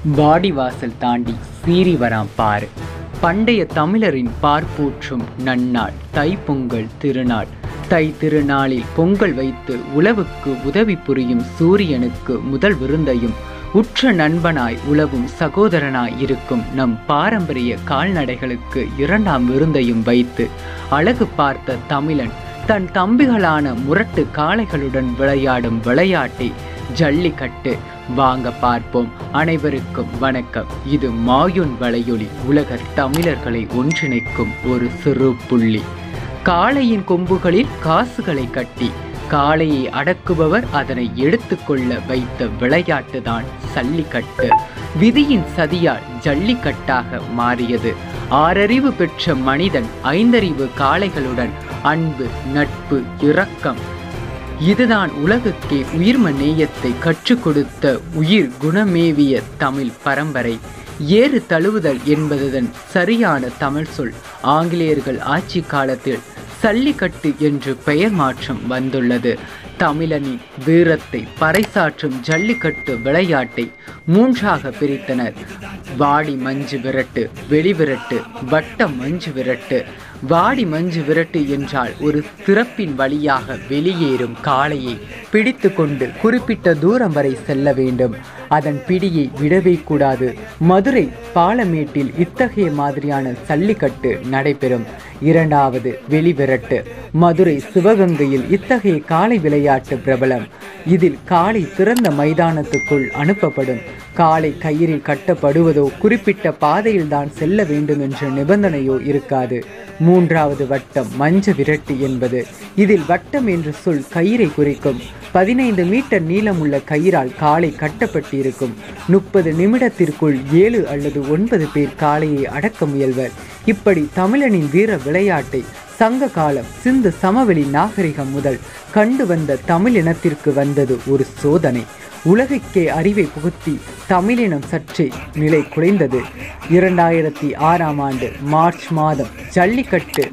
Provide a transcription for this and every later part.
வாடிவாசல் தாண்டி சீறி வராம் பாரு பண்டைய தமிழரின் பார்ப்பூற்றும் நன்னாள் தைப்பொங்கல் திருநாள் தை திருநாளில் பொங்கல் வைத்து உழவுக்கு உதவி புரியும் சூரியனுக்கு முதல் விருந்தையும் உற்ற நண்பனாய் உழவும் சகோதரனாய் இருக்கும் நம் பாரம்பரிய கால்நடைகளுக்கு இரண்டாம் விருந்தையும் வைத்து அழகு பார்த்த தமிழன் தன் தம்பிகளான முரட்டு காளைகளுடன் விளையாடும் விளையாட்டை ஜல்லிக்கட்டு வாங்க பார்ப்போம் அனைவருக்கும் வணக்கம் இது மாயுன் வளையொலி உலக தமிழர்களை ஒன்றிணைக்கும் ஒரு சிறு புள்ளி காளையின் கொம்புகளில் காசுகளை கட்டி காளையை அடக்குபவர் அதனை எடுத்துக்கொள்ள வைத்த விளையாட்டுதான் சல்லிக்கட்டு விதியின் சதியால் ஜல்லிக்கட்டாக மாறியது ஆறறிவு பெற்ற மனிதன் ஐந்தறிவு காளைகளுடன் அன்பு நட்பு இரக்கம் இதுதான் உலகுக்கே உயிர்ம நேயத்தை கற்றுக் கொடுத்த உயிர் குணமேவிய தமிழ் பரம்பரை ஏறு தழுவுதல் என்பதன் சரியான தமிழ் சொல் ஆங்கிலேயர்கள் ஆட்சி காலத்தில் சல்லிக்கட்டு என்று பெயர் மாற்றம் வந்துள்ளது தமிழனின் வீரத்தை பறைசாற்றும் ஜல்லிக்கட்டு விளையாட்டை மூன்றாக பிரித்தனர் வாடி மஞ்சு விரட்டு வெளிவிரட்டு வட்ட மஞ்சு விரட்டு வாடி மஞ்சு விரட்டு என்றால் ஒரு திறப்பின் வழியாக வெளியேறும் காளையை பிடித்து கொண்டு குறிப்பிட்ட தூரம் வரை செல்ல வேண்டும் அதன் பிடியை விடவே கூடாது மதுரை பாலமேட்டில் இத்தகைய மாதிரியான சல்லிக்கட்டு நடைபெறும் இரண்டாவது வெளிவிரட்டு மதுரை சிவகங்கையில் இத்தகைய காளை விளையாட்டு பிரபலம் இதில் காளை திறந்த மைதானத்துக்குள் அனுப்பப்படும் காளை கயிறில் கட்டப்படுவதோ குறிப்பிட்ட பாதையில் தான் செல்ல வேண்டும் என்ற நிபந்தனையோ இருக்காது மூன்றாவது வட்டம் மஞ்ச விரட்டு என்பது இதில் வட்டம் என்ற சொல் கயிறை குறிக்கும் பதினைந்து மீட்டர் நீளமுள்ள கயிறால் காளை கட்டப்பட்டிருக்கும் முப்பது நிமிடத்திற்குள் ஏழு அல்லது ஒன்பது பேர் காளையை அடக்க முயல்வர் இப்படி தமிழனின் வீர விளையாட்டை சங்க காலம் சிந்து சமவெளி நாகரிகம் முதல் கண்டு வந்த தமிழ் இனத்திற்கு வந்தது ஒரு சோதனை உலகுக்கே அறிவை புகுத்தி தமிழினம் சற்றே நிலை குலைந்தது இரண்டாயிரத்தி ஆறாம் ஆண்டு மார்ச் மாதம் ஜல்லிக்கட்டு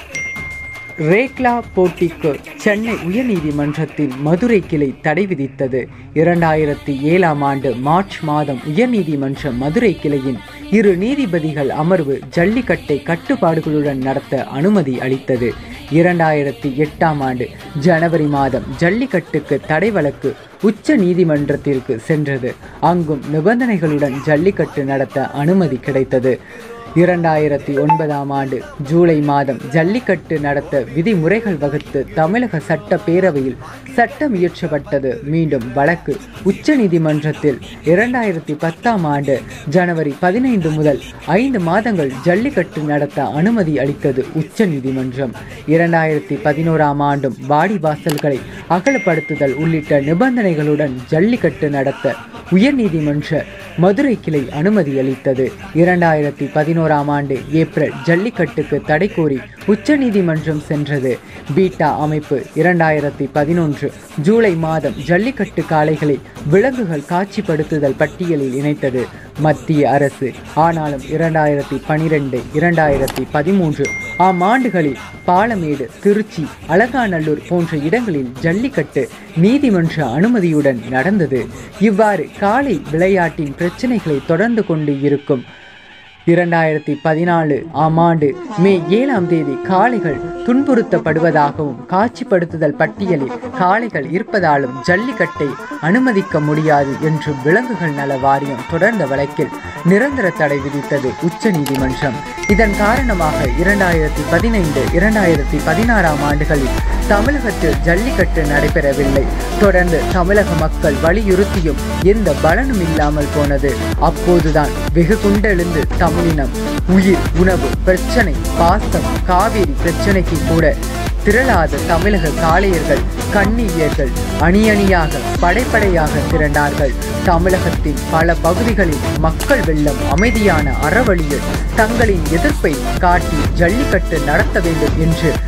ரேக்லா போட்டிக்கு சென்னை உயர்நீதிமன்றத்தின் மதுரை கிளை தடை விதித்தது இரண்டாயிரத்தி ஏழாம் ஆண்டு மார்ச் மாதம் உயர்நீதிமன்ற மதுரை கிளையின் இரு நீதிபதிகள் அமர்வு ஜல்லிக்கட்டை கட்டுப்பாடுகளுடன் நடத்த அனுமதி அளித்தது இரண்டாயிரத்தி எட்டாம் ஆண்டு ஜனவரி மாதம் ஜல்லிக்கட்டுக்கு தடை வழக்கு உச்ச நீதிமன்றத்திற்கு சென்றது அங்கும் நிபந்தனைகளுடன் ஜல்லிக்கட்டு நடத்த அனுமதி கிடைத்தது இரண்டாயிரத்தி ஒன்பதாம் ஆண்டு ஜூலை மாதம் ஜல்லிக்கட்டு நடத்த விதிமுறைகள் வகுத்து தமிழக சட்ட பேரவையில் சட்டம் இயற்றப்பட்டது மீண்டும் வழக்கு உச்ச நீதிமன்றத்தில் இரண்டாயிரத்தி பத்தாம் ஆண்டு ஜனவரி பதினைந்து முதல் ஐந்து மாதங்கள் ஜல்லிக்கட்டு நடத்த அனுமதி அளித்தது உச்ச நீதிமன்றம் இரண்டாயிரத்தி பதினோராம் ஆண்டும் வாடிவாசல்களை அகலப்படுத்துதல் உள்ளிட்ட நிபந்தனைகளுடன் ஜல்லிக்கட்டு நடத்த உயர்நீதிமன்ற மதுரை கிளை அனுமதி அளித்தது இரண்டாயிரத்தி பதினோராம் ஆண்டு ஏப்ரல் ஜல்லிக்கட்டுக்கு தடை கோரி உச்சநீதிமன்றம் சென்றது பீட்டா அமைப்பு இரண்டாயிரத்தி பதினொன்று ஜூலை மாதம் ஜல்லிக்கட்டு காளைகளை விலங்குகள் காட்சிப்படுத்துதல் பட்டியலில் இணைத்தது மத்திய அரசு ஆனாலும் இரண்டாயிரத்தி பனிரெண்டு இரண்டாயிரத்தி பதிமூன்று ஆம் ஆண்டுகளில் பாலமேடு திருச்சி அலங்காநல்லூர் போன்ற இடங்களில் ஜல்லிக்கட்டு நீதிமன்ற அனுமதியுடன் நடந்தது இவ்வாறு காளை விளையாட்டின் பிரச்சனைகளை தொடர்ந்து கொண்டு இருக்கும் இரண்டாயிரத்தி பதினாலு ஆம் ஆண்டு மே ஏழாம் தேதி காளைகள் துன்புறுத்தப்படுவதாகவும் காட்சிப்படுத்துதல் பட்டியலில் காளைகள் இருப்பதாலும் ஜல்லிக்கட்டை அனுமதிக்க முடியாது என்று விலங்குகள் நல வாரியம் தொடர்ந்த வழக்கில் நிரந்தர தடை விதித்தது உச்ச நீதிமன்றம் இதன் காரணமாக இரண்டாயிரத்தி பதினைந்து இரண்டாயிரத்தி பதினாறாம் ஆண்டுகளில் தமிழகத்தில் ஜல்லிக்கட்டு நடைபெறவில்லை தொடர்ந்து தமிழக மக்கள் வலியுறுத்தியும் எந்த பலனும் இல்லாமல் போனது அப்போதுதான் வெகு குண்டெழுந்து தமிழினம் உயிர் உணவு பிரச்சனை பாசம் காவேரி பிரச்சனைக்கு கூட திரளாத தமிழக காளையர்கள் கண்ணியர்கள் அணி அணியாக படைப்படையாக திரண்டார்கள் தமிழகத்தின் பல பகுதிகளில் மக்கள் வெள்ளம் அமைதியான அறவழியில் தங்களின் எதிர்ப்பை காட்டி ஜல்லிக்கட்டு நடத்த வேண்டும் என்று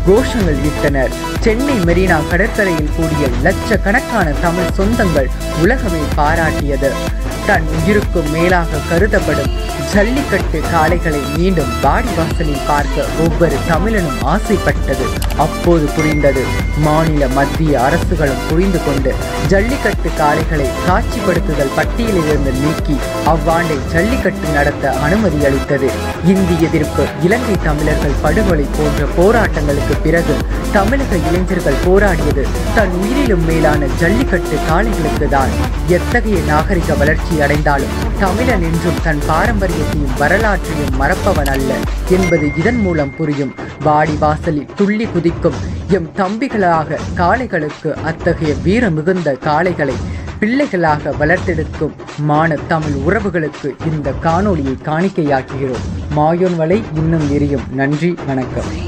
கோஷங்கள் இட்டனர் சென்னை மெரினா கடற்கரையில் கூடிய லட்சக்கணக்கான தமிழ் சொந்தங்கள் உலகமே பாராட்டியது தன் உயிருக்கும் மேலாக கருதப்படும் ஜல்லிக்கட்டு காளைகளை மீண்டும் வாடிவாசலில் பார்க்க ஒவ்வொரு தமிழனும் ஆசைப்பட்டது அப்போது புரிந்தது மாநில மத்திய அரசுகளும் புரிந்து கொண்டு ஜல்லிக்கட்டு காளைகளை காட்சிப்படுத்துதல் பட்டியலிலிருந்து நீக்கி அவ்வாண்டை ஜல்லிக்கட்டு நடத்த அனுமதி அளித்தது இந்தி எதிர்ப்பு இலங்கை தமிழர்கள் படுகொலை போன்ற போராட்டங்களுக்கு பிறகு தமிழக இளைஞர்கள் போராடியது தன் உயிரிலும் மேலான ஜல்லிக்கட்டு காளைகளுக்கு தான் எத்தகைய நாகரிக வளர்ச்சி அடைந்தாலும் தமிழன் என்றும் தன் பாரம்பரியத்தையும் வரலாற்றையும் மறப்பவன் அல்ல என்பது இதன் மூலம் புரியும் வாடி வாசலில் துள்ளி குதிக்கும் எம் தம்பிகளாக காளைகளுக்கு அத்தகைய வீர மிகுந்த காளைகளை பிள்ளைகளாக வளர்த்தெடுக்கும் மான தமிழ் உறவுகளுக்கு இந்த காணொளியை காணிக்கையாக்குகிறோம் மாயோன் வலை இன்னும் எரியும் நன்றி வணக்கம்